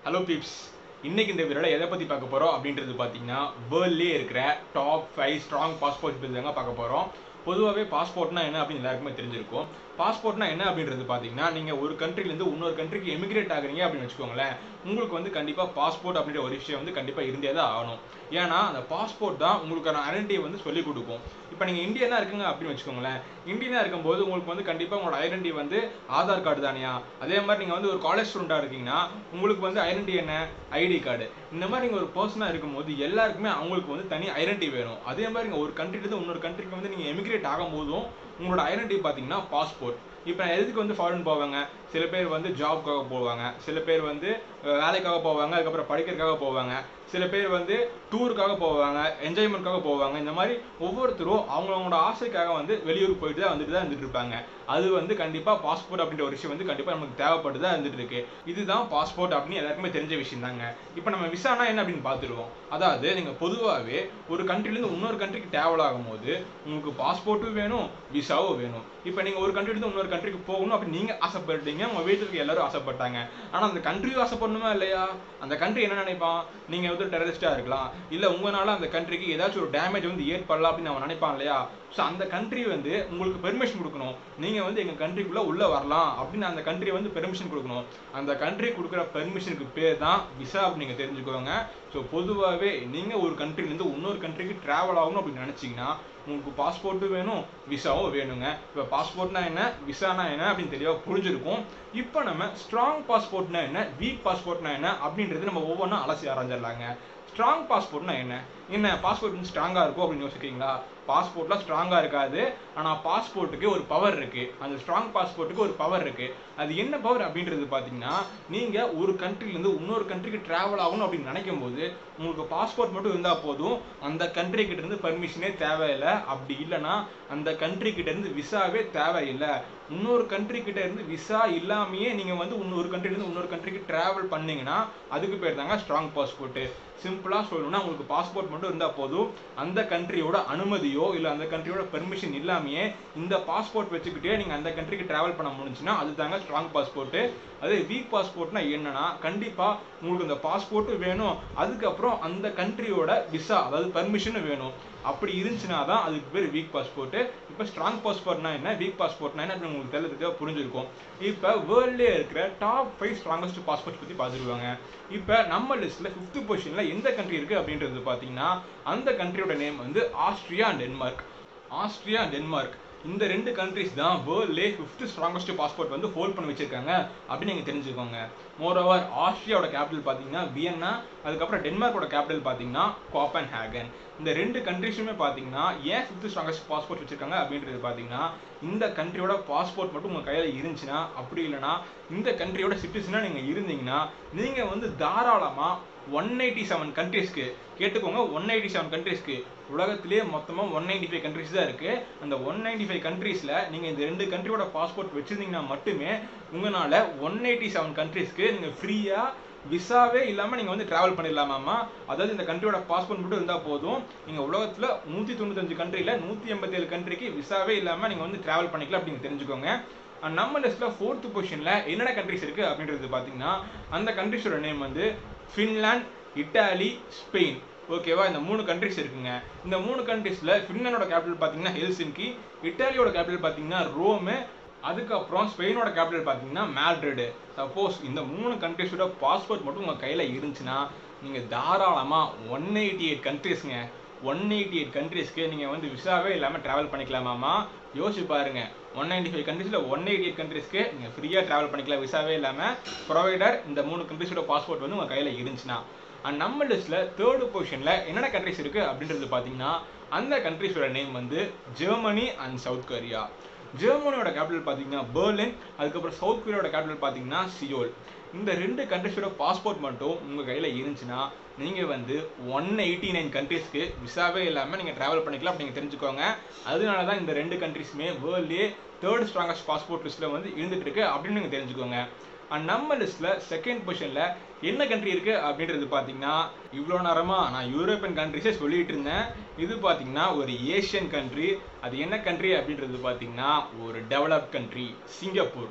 hello peeps இன்னைக்கு இந்த வீடியோல எதை பத்தி பார்க்க போறோம் அப்படின்றது பாத்தீங்கன்னா வேர்ல்ட்லயே இருக்கிற டாப் ஃபைவ் ஸ்ட்ராங் பாஸ்போர்ட் பத்தி தாங்க பார்க்க போறோம் பொதுவாகவே பாஸ்போர்ட்னா என்ன அப்படின்னு எல்லாருக்குமே தெரிஞ்சிருக்கும் பாஸ்போர்ட்னா என்ன அப்படின்றது பார்த்தீங்கன்னா நீங்கள் ஒரு countryல-இருந்து இன்னொரு கண்ட்ரிக்கு எமிகிரேட் ஆகுறீங்க அப்படின்னு வச்சுக்கோங்களேன் உங்களுக்கு வந்து கண்டிப்பாக பாஸ்போர்ட் அப்படின்ற ஒரு விஷயம் வந்து கண்டிப்பாக இருந்தே தான் ஆகணும் ஏன்னா அந்த பாஸ்போர்ட் தான் உங்களுக்கான ஐடென்டிட்டியை வந்து சொல்லிக் கொடுக்கும் இப்போ நீங்கள் இந்தியனாக இருக்குங்க அப்படின்னு வச்சுக்கோங்களேன் இந்தியனாக இருக்கும்போது உங்களுக்கு வந்து கண்டிப்பாக உங்களோட ஐடென்டி வந்து ஆதார் கார்டு தானியா அதே மாதிரி நீங்கள் வந்து ஒரு காலேஜ் ஸ்டூடெண்ட்டாக இருக்கீங்கன்னா உங்களுக்கு வந்து ஐடென்டி என்ன ஐடி கார்டு இந்த மாதிரி நீங்கள் ஒரு பர்சனாக இருக்கும்போது எல்லாருக்குமே அவங்களுக்கு வந்து தனி ஐடென்டி வேணும் அதே மாதிரி நீங்கள் ஒரு country-ல-இருந்து இன்னொரு கண்ட்ரிக்கு வந்து நீங்கள் எமிகிரேட் ஆகும்போதும் உங்களோட ஐடென்டி பார்த்தீங்கன்னா பாஸ்போர்ட் இப்போ எதுக்கு வந்து ஃபாரின் போவாங்க சில பேர் வந்து ஜாப்க்காக போவாங்க சில பேர் வந்து அஹ், வேலைக்காக போவாங்க அதுக்கப்புறம் படிக்கிறதுக்காக போவாங்க சில பேர் வந்து டூருக்காக போவாங்க என்ஜாய்மெண்ட்காக போவாங்க இந்த மாதிரி ஒவ்வொருத்தரும் அவங்களோட ஆசைக்காக வந்து வெளியூர் போயிட்டு தான் வந்துட்டு தான் இருந்துட்டு இருப்பாங்க அது வந்து கண்டிப்பாக பாஸ்போர்ட் அப்படின்ற ஒரு விஷயம் வந்து கண்டிப்பாக நமக்கு தேவைப்பட்டு தான் இருந்துட்டு இருக்கு இதுதான் பாஸ்போர்ட் அப்படின்னு எல்லாருக்குமே தெரிஞ்ச விஷயம் தாங்க இப்போ நம்ம விசானா என்ன அப்படின்னு பார்த்துருவோம் அதாவது நீங்கள் பொதுவாகவே ஒரு கண்ட்ரிலேருந்து இன்னொரு கண்ட்ரிக்கு டிராவல் ஆகும்போது உங்களுக்கு பாஸ்போர்ட்டும் வேணும் விசாவும் வேணும் இப்போ நீங்கள் ஒரு கண்ட்ரிலேருந்து இன்னொரு கண்ட்ரிக்கு போகணும் அப்படின்னு நீங்கள் ஆசைப்பட்டீங்க உங்கள் வீட்டில் இருக்க எல்லாரும் ஆசைப்பட்டாங்க ஆனால் அந்த கண்ட்ரியும் ஆசைப்படணுமா இல்லையா அந்த கண்ட்ரி என்ன நினைப்பான் நீங்கள் வந்து டெரரிஸ்டாக இருக்கலாம் இல்லை உங்களால் அந்த கண்ட்ரிக்கு ஏதாச்சும் ஒரு டேமேஜ் வந்து ஏற்படலாம் அப்படின்னு அவன் நினைப்பான் இல்லையா ஸோ அந்த கண்ட்ரி வந்து உங்களுக்கு பெர்மிஷன் கொடுக்கணும் நீங்கள் வந்து எங்கள் கண்ட்ரிக்குள்ளே உள்ளே வரலாம் அப்படின்னு அந்த கண்ட்ரி வந்து பெர்மிஷன் கொடுக்கணும் அந்த கண்ட்ரி கொடுக்குற பெர்மிஷனுக்கு பேர் தான் விசா அப்படின்னு நீங்கள் தெரிஞ்சுக்கோங்க ஸோ பொதுவாகவே நீங்கள் ஒரு country-ல-இருந்து இன்னொரு கண்ட்ரிக்கு ட்ராவல் ஆகணும் அப்படின்னு நினச்சிங்கன்னா உங்களுக்கு பாஸ்போர்ட்டும் வேணும் விசாவும் வேணுங்க இப்போ பாஸ்போர்ட்னா என்ன விசானா என்ன அப்படின்னு தெளிவாக புரிஞ்சிருக்கும் இப்போ நம்ம ஸ்ட்ராங் பாஸ்போர்ட்னா என்ன வீக் பாஸ்போர்ட்னா என்ன அப்படின்றது நம்ம ஒவ்வொன்றும் அலசி ஆராய்ஞ்சிடலாங்க ஸ்ட்ராங் பாஸ்போர்ட்னா என்ன என்ன பாஸ்போர்ட் வந்து ஸ்ட்ராங்காக இருக்கும் அப்படின்னு யோசிக்கிறீங்களா பாஸ்போர்ட்லாம் ஸ்ட்ராங்காக இருக்காது ஆனால் பாஸ்போர்ட்டுக்கு ஒரு பவர் இருக்குது அந்த ஸ்ட்ராங் பாஸ்போர்ட்டுக்கு ஒரு பவர் இருக்குது அது என்ன பவர் அப்படின்றது பார்த்தீங்கன்னா நீங்கள் ஒரு country-ல-இருந்து இன்னொரு கண்ட்ரிக்கு ட்ராவல் ஆகணும் அப்படின்னு நினைக்கும் போது உங்களுக்கு பாஸ்போர்ட் மட்டும் இருந்தால் போதும் அந்த country கிட்ட இருந்து பர்மிஷனே தேவையில்லை அப்படி இல்லைன்னா அந்த country கிட்ட இருந்து விசாவே தேவையில்லை இன்னொரு country கிட்ட இருந்து விசா இல்லாமையே நீங்கள் வந்து இன்னொரு country-ல-இருந்து இன்னொரு கண்ட்ரிக்கு ட்ராவல் பண்ணீங்கன்னா அதுக்கு பேர் தாங்க ஸ்ட்ராங் பாஸ்போர்ட்டு சிம்பிளாக சொல்லணும்னா உங்களுக்கு பாஸ்போர்ட் மட்டும் இருந்தால் போதும் அந்த கண்ட்ரியோட அனுமதியோ இல்லை அந்த கண்ட்ரியோட பெர்மிஷன் இல்லாமையே இந்த பாஸ்போர்ட் வச்சுக்கிட்டே நீங்கள் அந்த கண்ட்ரிக்கு ட்ராவல் பண்ண முடிஞ்சுன்னா அது தாங்க ஸ்ட்ராங் பாஸ்போர்ட்டு அதே வீக் பாஸ்போர்ட்னா என்னன்னா கண்டிப்பாக உங்களுக்கு இந்த பாஸ்போர்ட்டும் வேணும் அதுக்கப்புறம் அந்த கண்ட்ரியோட விசா அதாவது பெர்மிஷனும் வேணும் அப்படி இருந்துச்சுன்னா தான் அதுக்கு பேர் வீக் பாஸ்போர்ட்டு இப்போ ஸ்ட்ராங் பாஸ்போர்ட்னா என்ன வீக் பாஸ்போர்ட்னா என்ன அப்படின்னு உங்களுக்கு தெரியறதுக்கு புரிஞ்சிருக்கும் இப்போ வேர்ல்ட்லேயே இருக்கிற டாப் ஃபைவ் ஸ்ட்ராங்கஸ்ட் பாஸ்போர்ட் பற்றி பார்த்துருவாங்க இப்போ நம்ம லிஸ்ட்டில் ஃபிஃப்த் பொசிஷனில் எந்த கண்ட்ரி இருக்குது அப்படின்றது பார்த்தீங்கன்னா அந்த கண்ட்ரியோட நேம் வந்து Austria and Denmark Austria and Denmark இந்த ரெண்டு கண்ட்ரிஸ் தான் வேர்ல்ட்லே ஃபிஃப்த் ஸ்ட்ராங்கஸ்ட் பாஸ்போர்ட் வந்து ஹோல்ட் பண்ணி வச்சிருக்காங்க அப்படின்னு நீங்கள் தெரிஞ்சுக்கோங்க மோரோவர் ஆஸ்ட்ரியாவோட கேபிட்டல் பார்த்தீங்கன்னா வியன்னா அதுக்கப்புறம் டென்மார்க்கோட கேபிட்டல் பார்த்தீங்கன்னா காப்பன் ஹேகன் இந்த ரெண்டு கண்ட்ரிஸுமே பார்த்தீங்கன்னா ஏன் ஃபிஃப்த் ஸ்ட்ராங்கஸ்ட் பாஸ்போர்ட் வச்சிருக்காங்க அப்படின்றது பார்த்தீங்கன்னா இந்த கண்ட்ரியோட பாஸ்போர்ட் மட்டும் உங்கள் கையில் இருந்துச்சுன்னா அப்படி இல்லைன்னா இந்த கண்ட்ரியோட சிட்டிசனாக நீங்கள் இருந்தீங்கன்னா நீங்கள் வந்து தாராளமாக ஒன் எயிட்டி செவன் கண்ட்ரீஸ்க்கு கேட்டுக்கோங்க ஒன் எயிட்டி செவன் கண்ட்ரீஸ்க்கு உலகத்திலேயே மொத்தமாக ஒன் நைன்டி ஃபைவ் கண்ட்ரிஸ் தான் இருக்குது அந்த ஒன் நைன்டி ஃபைவ் கண்ட்ரீஸில் நீங்கள் இந்த ரெண்டு கண்ட்ரியோட பாஸ்போர்ட் வச்சுருந்தீங்கன்னா மட்டுமே உங்களால் ஒன் எயிட்டி செவன் கண்ட்ரீஸ்க்கு நீங்கள் ஃப்ரீயாக விசாவே இல்லாமல் நீங்கள் வந்து ட்ராவல் பண்ணிடலாமாமா அதாவது இந்த கண்ட்ரியோட பாஸ்போர்ட் மட்டும் இருந்தால் போதும் நீங்கள் உலகத்தில் நூற்றி தொண்ணூத்தஞ்சு கண்ட்ரியில் நூற்றி எண்பத்தேழு கண்ட்ரிக்கு விசாவே இல்லாமல் நீங்கள் வந்து ட்ராவல் பண்ணிக்கலாம் அப்படின்னு தெரிஞ்சுக்கோங்க And நம்ம லிஸ்ட்டில் ஃபோர்த்து பொசிஷனில் என்னென்ன கண்ட்ரிஸ் இருக்குது அப்படின்றது பார்த்தீங்கன்னா அந்த கண்ட்ரிஸோட நேம் வந்து ஃபின்லாண்ட் இட்டாலி ஸ்பெயின் ஓகேவா இந்த மூணு கண்ட்ரிஸ் இருக்குங்க இந்த மூணு கண்ட்ரிஸில் ஃபின்லாண்டோட கேபிட்டல் பார்த்தீங்கன்னா ஹெல்சின்கி இட்டாலியோட கேபிட்டல் பார்த்தீங்கன்னா ரோமு அதுக்கப்புறம் ஸ்பெயினோட கேபிட்டல் பார்த்தீங்கன்னா மேட்ரிடு சப்போஸ் இந்த மூணு கண்ட்ரிஸோட பாஸ்போர்ட் மட்டும் உங்கள் கையில் இருந்துச்சுன்னா நீங்கள் தாராளமாக ஒன் எயிட்டி எயிட் கண்ட்ரிஸ்ங்க ஒன் எயிட்டி எயிட் கண்ட்ரீஸ்க்கு நீங்கள் வந்து விசாவே இல்லாமல் ட்ராவல் பண்ணிக்கலாமாமா யோசிச்சு பாருங்க ஒன் நைன்டி ஃபைவ் கண்ட்ரீஸில் ஒன் எயிட்டி எயிட் கண்ட்ரீஸ்க்கு நீங்கள் ஃப்ரீயாக ட்ராவல் பண்ணிக்கலாம் விசாவே இல்லாமல் ப்ரொவைடர் இந்த மூணு கண்ட்ரீஸோட பாஸ்போர்ட் வந்து உங்கள் கையில் இருந்துச்சுன்னா அண்ட் நம்ம லிஸ்ட்டில் தேர்டு பொசிஷனில் என்னென்ன கண்ட்ரிஸ் இருக்குது அப்படின்றது பார்த்தீங்கன்னா அந்த கண்ட்ரிஸோட நேம் வந்து ஜெர்மனி அண்ட் சவுத் கொரியா ஜெர்மனியோட கேபிட்டல் பார்த்தீங்கன்னா பெர்லின் அதுக்கப்புறம் சவுத் கொரியாவோட கேபிட்டல் பார்த்தீங்கன்னா சியோல் இந்த ரெண்டு கண்ட்ரிஸோட பாஸ்போர்ட் மட்டும் உங்கள் கையில் இருந்துச்சுன்னா நீங்கள் வந்து ஒன் எயிட்டி நைன் கண்ட்ரீஸ்க்கு விசாவே இல்லாமல் நீங்கள் ட்ராவல் பண்ணிக்கலாம் அப்படிங்க தெரிஞ்சுக்கோங்க அதனால தான் இந்த ரெண்டு கண்ட்ரிஸுமே வேர்ல்ட்லேயே தேர்ட் ஸ்ட்ராங்கஸ்ட் பாஸ்போர்ட் லிஸ்ட்டில் வந்து இருந்துட்டு இருக்கு அப்படின்னு நீங்கள் தெரிஞ்சுக்கோங்க அண்ட் நம்ம லிஸ்ட்டில் செகண்ட் பொசிஷனில் என்ன கண்ட்ரி இருக்குது அப்படின்றது பார்த்தீங்கன்னா இவ்வளோ நேரமாக நான் யூரோப்பியன் கண்ட்ரிஸே சொல்லிட்டு இருந்தேன் இது பார்த்தீங்கன்னா ஒரு ஏஷியன் கண்ட்ரி அது என்ன கண்ட்ரி அப்படின்றது பார்த்தீங்கன்னா ஒரு டெவலப் கண்ட்ரி சிங்கப்பூர்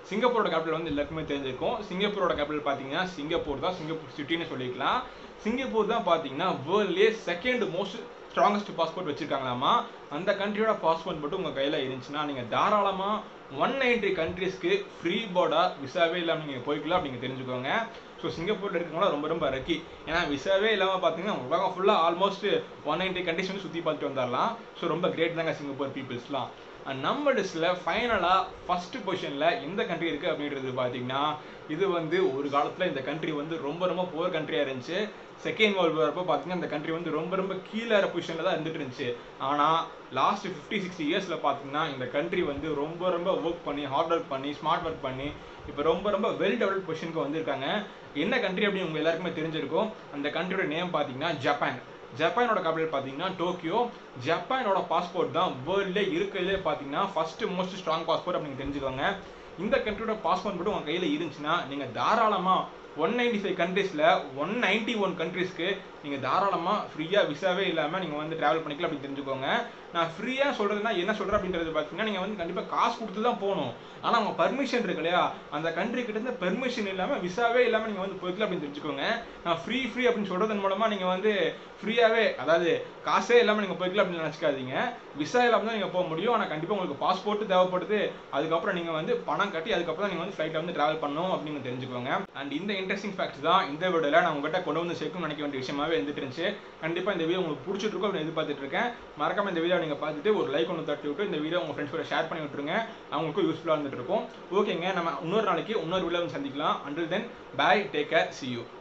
சிங்கப்பூரோட கேபிட்டல் வந்து எல்லாருக்குமே தெரிஞ்சிருக்கும் சிங்கப்பூரோட கேபிட்டல் பார்த்தீங்கன்னா சிங்கப்பூர் தான் சிங்கப்பூர் சிட்டின்னு சொல்லிக்கலாம் சிங்கப்பூர் தான் பார்த்தீங்கன்னா வேர்ல்ட்லேயே செகண்ட் மோஸ்ட் ஸ்ட்ராங்கஸ்ட் பாஸ்போர்ட் வச்சிருக்காங்களாமா அந்த கண்ட்ரியோட பாஸ்போர்ட் மட்டும் உங்கள் கையில் இருந்துச்சுன்னா நீங்கள் தாராளமாக ஒன் நைன்டி கண்ட்ரீஸ்க்கு ஃப்ரீ போர்டாக விசாவே இல்லாமல் நீங்கள் போய்க்கலாம் அப்படிங்க தெரிஞ்சுக்கோங்க ஸோ சிங்கப்பூரில் இருக்கவங்களாம் ரொம்ப ரொம்ப ரக்கி ஏன்னா விசாவே இல்லாமல் பார்த்தீங்கன்னா உலகம் ஃபுல்லாக ஆல்மோஸ்ட் ஒன் நைன்டி கண்ட்ரிஸ் வந்து சுற்றி பார்த்துட்டு வந்துடலாம் ஸோ ரொம்ப கிரேட் தாங்க சிங்கப்பூர் பீப்புள்ஸ்லாம் அண்ட் நம்ம லிஸ்ட்டில் ஃபைனலாக ஃபஸ்ட்டு பொசிஷனில் எந்த கண்ட்ரி இருக்குது அப்படின்றது பார்த்தீங்கன்னா இது வந்து ஒரு காலத்தில் இந்த கண்ட்ரி வந்து ரொம்ப ரொம்ப புவர் கண்ட்ரியாக இருந்துச்சு செகண்ட் வேர்ல்டு வரப்போ பார்த்தீங்கன்னா இந்த கண்ட்ரி வந்து ரொம்ப ரொம்ப கீழே பொசிஷனில் தான் இருந்துட்டு இருந்துச்சு ஆனால் லாஸ்ட் ஃபிஃப்டி சிக்ஸ்டி இயர்ஸில் பார்த்தீங்கன்னா இந்த கண்ட்ரி வந்து ரொம்ப ரொம்ப ஒர்க் பண்ணி ஹார்ட் ஒர்க் பண்ணி ஸ்மார்ட் ஒர்க் பண்ணி இப்போ ரொம்ப ரொம்ப வெல் டெவலப் பொசிஷனுக்கு வந்திருக்காங்க என்ன கண்ட்ரி அப்படின்னு உங்க எல்லாருக்குமே தெரிஞ்சிருக்கும் அந்த கண்ட்ரியோட நேம் பார்த்தீங்கன்னா ஜப்பான் ஜப்பானோட கேபிட்டல் பார்த்தீங்கன்னா டோக்கியோ ஜப்பானோட பாஸ்போர்ட் தான் வேர்ல்ட்லே இருக்கிறதுலே பார்த்தீங்கன்னா ஃபர்ஸ்ட் மோஸ்ட் ஸ்ட்ராங் பாஸ்போர்ட் அப்படின்னு தெரிஞ்சுக்கோங்க இந்த கண்ட்ரியோட பாஸ்போர்ட் மட்டும் உங்கள் கையில் இருந்துச்சுன்னா நீங்கள் தாராளமாக ஒன் நைன்டி ஃபைவ் கண்ட்ரீஸில் ஒன் நைன்டி ஒன் கண்ட்ரீஸ்க்கு நீங்கள் தாராளமாக ஃப்ரீயாக விசாவே இல்லாமல் நீங்கள் வந்து ட்ராவல் பண்ணிக்கலாம் அப்படின்னு தெரிஞ்சுக்கோங்க நான் ஃப்ரீயாக சொல்கிறதுனா என்ன சொல்கிறேன் அப்படின்றது பார்த்தீங்கன்னா நீங்கள் வந்து கண்டிப்பாக காசு கொடுத்து தான் போகணும் ஆனால் அவங்க பர்மிஷன் இருக்கு இல்லையா அந்த கண்ட்ரி கிட்ட இருந்து பெர்மிஷன் இல்லாமல் விசாவே இல்லாமல் நீங்கள் வந்து போய்க்கலாம் அப்படின்னு தெரிஞ்சுக்கோங்க நான் ஃப்ரீ ஃப்ரீ அப்படின்னு சொல்கிறதன் மூலமாக நீங்கள் வந்து ஃப்ரீயாகவே அதாவது காசே இல்லாமல் நீங்கள் போய்க்கலாம் அப்படின்னு நினச்சிக்காதீங்க விசா இல்லாமல் தான் நீங்கள் போக முடியும் ஆனால் கண்டிப்பாக உங்களுக்கு பாஸ்போர்ட் தேவைப்படுது அதுக்கப்புறம் நீங்கள் வந்து பணம் கட்டி அதுக்கப்புறம் நீங்கள் வந்து ஃப்ளைட்டில் வந்து ட்ராவல் பண்ணணும் அப்படின்னு தெரிஞ்சுக்கோங்க அண்ட் இந்த இன்ட்ரெஸ்டிங் ஃபேக்ட்ஸ் தான் இந்த வீடியோவில் நான் உங்கள்கிட்ட கொண்டு வந்து சேர்க்கும் நினைக்க வேண்டிய விஷயமாவே இருந்துட்டு இருந்துச்சு கண்டிப்பாக இந்த வீடியோ உங்களுக்கு பிடிச்சிட்டு இருக்கும் அப்படின்னு எதிர்பார்த்துட்டு இருக்கேன் மறக்காம இந்த வீடியோ நீங்கள் பார்த்துட்டு ஒரு லைக் ஒன்று தட்டி விட்டு இந்த வீடியோ உங்கள் ஃப்ரெண்ட்ஸ் கூட ஷேர் பண்ணி விட்டுருங்க அவங்களுக்கும் யூஸ்ஃபுல்லாக இருந்துட்டு இருக்கும் ஓகேங்க நம்ம இன்னொரு நாளைக்கு இன்னொரு வீடியோ சந்திக்கலாம் until then bye take care see you